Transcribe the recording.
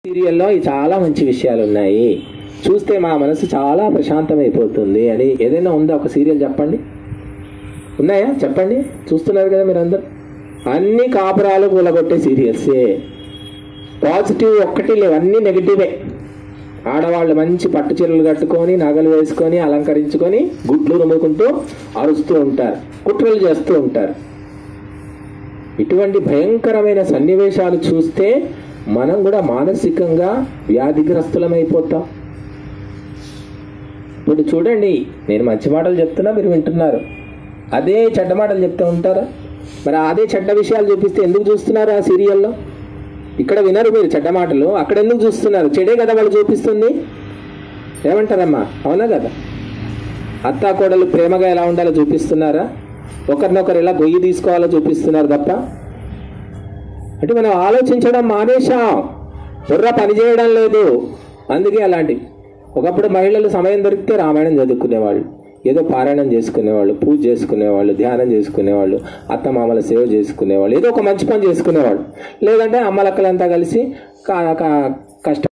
సీరియల్లో ఈ చాలా మంచి విషయాలు ఉన్నాయి చూస్తే మా మనసు చాలా ప్రశాంతమైపోతుంది అని ఏదైనా ఉందా ఒక సీరియల్ చెప్పండి ఉన్నాయా చెప్పండి చూస్తున్నారు కదా మీరు అందరు అన్ని కాపురాలు కూలగొట్టే సీరియల్సే పాజిటివ్ ఒక్కటి లేవు అన్ని నెగిటివే ఆడవాళ్ళు మంచి పట్టు చీరలు కట్టుకొని నగలు వేసుకొని అలంకరించుకొని గుడ్లు రుమ్ముకుంటూ అరుస్తూ ఉంటారు కుట్రలు చేస్తూ ఉంటారు ఇటువంటి భయంకరమైన సన్నివేశాలు చూస్తే మనం కూడా మానసికంగా వ్యాధిగ్రస్తులమైపోతాం ఇప్పుడు చూడండి నేను మంచి మాటలు చెప్తున్నా మీరు వింటున్నారు అదే చెడ్డ మాటలు చెప్తూ ఉంటారా మరి అదే చెడ్డ విషయాలు చూపిస్తే ఎందుకు చూస్తున్నారు ఆ సీరియల్లో ఇక్కడ వినరు మీరు చెడ్డ మాటలు అక్కడ ఎందుకు చూస్తున్నారు చెడే కదా వాళ్ళు చూపిస్తుంది ఏమంటారమ్మా అవునా కదా అత్తా కోడలు ప్రేమగా ఎలా ఉండాలో చూపిస్తున్నారా ఒకరినొకరు ఎలా గొయ్యి తీసుకోవాలో చూపిస్తున్నారు తప్ప అంటే మనం ఆలోచించడం మానేశాం బుర్ర పనిచేయడం లేదు అందుకే అలాంటి ఒకప్పుడు మహిళలు సమయం దొరికితే రామాయణం చదువుకునేవాళ్ళు ఏదో పారాయణం చేసుకునేవాళ్ళు పూజ చేసుకునేవాళ్ళు ధ్యానం చేసుకునేవాళ్ళు అత్తమామల సేవ చేసుకునేవాళ్ళు ఏదో ఒక మంచి పని చేసుకునేవాళ్ళు లేదంటే అమ్మలక్కలంతా కలిసి కా- కా- కష్ట